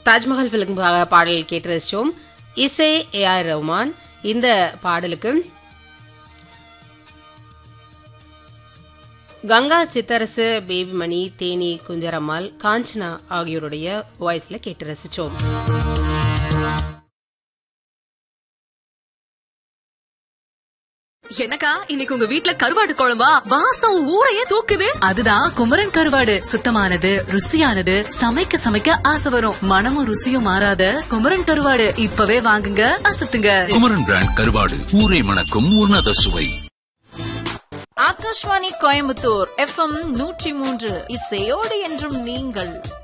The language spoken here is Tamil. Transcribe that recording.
தாஜ்மஹால் ஃபிலிம் பாடல் கேட்டு ரசிச்சோம் இசை ஏ ஆர் ரஹ்மான் இந்த பாடலுக்கு கங்கா சித்தரசு பேபிமணி தேனி குஞ்சரம்மாள் காஞ்சனா ஆகியோருடைய வாய்ஸ்ல கேட்டு ரசிச்சோம் எனக்கா இன்னைக்கு உங்க வீட்ல கருவாடு குழம்பா வாசம் ஊரையே தூக்குது அதுதான் குமரன் கருவாடு சுத்தமானது ருசியானது சமைக்க சமைக்க ஆசை வரும் மனமும் ருசியும் மாறாத குமரன் கருவாடு இப்பவே வாங்குங்க அசத்துங்க குமரன் பிராண்ட் கருவாடு ஊரை மணக்கும் உன்னத சுவை ஆகாஷ்வாணி கோயம்புத்தூர் எஃப்எம் நூற்றி மூன்று இசையோடு என்றும் நீங்கள்